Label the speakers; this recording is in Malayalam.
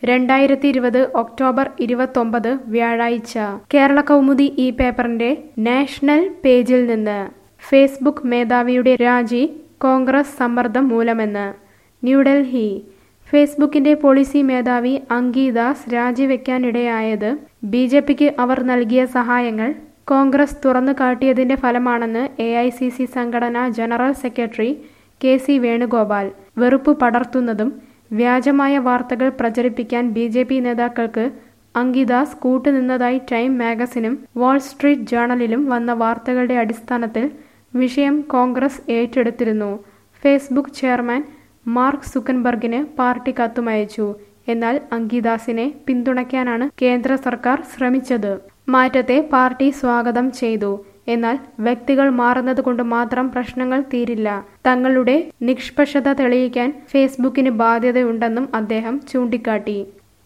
Speaker 1: രണ്ടായിരത്തി ഇരുപത് ഒക്ടോബർ ഇരുപത്തൊമ്പത് വ്യാഴാഴ്ച കേരള കൗമുദി ഈ പേപ്പറിന്റെ നാഷണൽ പേജിൽ നിന്ന് ഫേസ്ബുക്ക് മേധാവിയുടെ രാജി കോൺഗ്രസ് സമ്മർദ്ദം മൂലമെന്ന് ന്യൂഡൽഹി ഫേസ്ബുക്കിന്റെ പോളിസി മേധാവി അങ്കിദാസ് രാജിവെക്കാനിടയായത് ബി ജെ പിക്ക് അവർ നൽകിയ സഹായങ്ങൾ കോൺഗ്രസ് തുറന്നു കാട്ടിയതിന്റെ ഫലമാണെന്ന് എ ഐ സി സി സംഘടനാ general secretary K C Venugopal വെറുപ്പ് പടർത്തുന്നതും വ്യാജമായ വാർത്തകൾ പ്രചരിപ്പിക്കാൻ ബി ജെ പി നേതാക്കൾക്ക് അങ്കിദാസ് കൂട്ടുനിന്നതായി ടൈം മാഗസിനും വാൾ സ്ട്രീറ്റ് ജേണലിലും വന്ന വാർത്തകളുടെ അടിസ്ഥാനത്തിൽ വിഷയം കോൺഗ്രസ് ഏറ്റെടുത്തിരുന്നു ഫേസ്ബുക്ക് ചെയർമാൻ മാർക്ക് സുക്കൻബർഗിന് പാർട്ടി കത്തുമയച്ചു എന്നാൽ അങ്കിദാസിനെ പിന്തുണയ്ക്കാനാണ് കേന്ദ്ര സർക്കാർ ശ്രമിച്ചത് മാറ്റത്തെ പാർട്ടി സ്വാഗതം ചെയ്തു എന്നാൽ വ്യക്തികൾ മാറുന്നത് കൊണ്ട് മാത്രം പ്രശ്നങ്ങൾ തീരില്ല തങ്ങളുടെ നിഷ്പക്ഷത തെളിയിക്കാൻ ഫേസ്ബുക്കിന് ബാധ്യതയുണ്ടെന്നും അദ്ദേഹം ചൂണ്ടിക്കാട്ടി